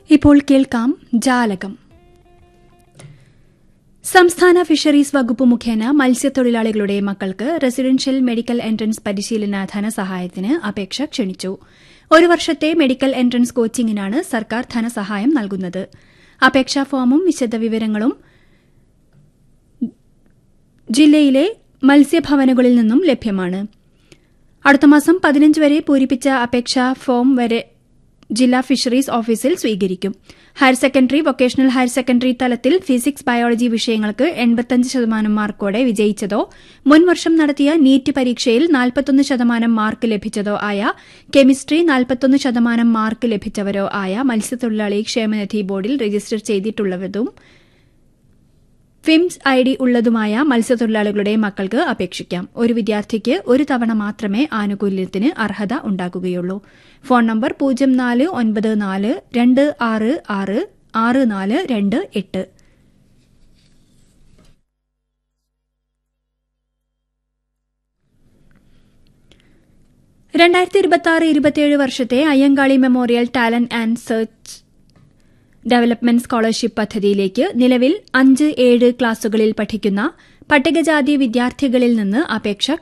ഇപ്പോൾ കേൾക്കാം ജാലകം സംസ്ഥാന ഫിഷറീസ് വകുപ്പ് മുഖേന മത്സ്യത്തൊഴിലാളികളുടെ മക്കൾക്ക് റെസിഡൻഷ്യൽ മെഡിക്കൽ എൻട്രൻസ് പരിശീലന ധനസഹായത്തിന് അപേക്ഷ ക്ഷണിച്ചു ഒരു വർഷത്തെ മെഡിക്കൽ എൻട്രൻസ് കോച്ചിംഗിനാണ് സർക്കാർ ധനസഹായം നൽകുന്നത് അപേക്ഷാ ഫോമും വിശദവിവരങ്ങളും ജില്ലയിലെ മത്സ്യഭവനുകളിൽ നിന്നും ലഭ്യമാണ് അടുത്ത മാസം പതിനഞ്ച് വരെ പൂരിപ്പിച്ച അപേക്ഷാ ഫോം വരെ ജില്ലാ ഫിഷറീസ് ഓഫീസിൽ സ്വീകരിക്കും higher secondary vocational higher secondary തലത്തിൽ ഫിസിക്സ് ബയോളജി വിഷയങ്ങൾക്ക് എൺപത്തഞ്ച് ശതമാനം മാർക്കോടെ വിജയിച്ചതോ മുൻവർഷം നടത്തിയ നീറ്റ് പരീക്ഷയിൽ നാൽപ്പത്തൊന്ന് ശതമാനം മാർക്ക് ലഭിച്ചതോ ആയ കെമിസ്ട്രി നാൽപ്പത്തൊന്ന് ശതമാനം മാർക്ക് ലഭിച്ചവരോ ആയ മത്സ്യത്തൊഴിലാളി ക്ഷേമനിധി ബോർഡിൽ രജിസ്റ്റർ ചെയ്തിട്ടുള്ളതും ഫിംസ് ഐ ഡി ഉള്ളതുമായ മത്സ്യത്തൊഴിലാളികളുടെ മക്കൾക്ക് അപേക്ഷിക്കാം ഒരു വിദ്യാർത്ഥിക്ക് ഒരു തവണ മാത്രമേ ആനുകൂല്യത്തിന് അർഹത ഉണ്ടാകുകയുള്ളൂ ഫോൺ നമ്പർ പൂജ്യം നാല് ഒൻപത് നാല് രണ്ട് ആറ് ആറ് ആറ് നാല് രണ്ട് എട്ട് രണ്ടായിരത്തി ഇരുപത്തി ആറ് ഇരുപത്തിയേഴ് വർഷത്തെ Ayyankali memorial talent and search development scholarship പദ്ധതിയിലേക്ക് നിലവിൽ അഞ്ച് ഏഴ് ക്ലാസുകളിൽ പഠിക്കുന്ന പട്ടികജാതി വിദ്യാർത്ഥികളിൽ നിന്ന് അപേക്ഷ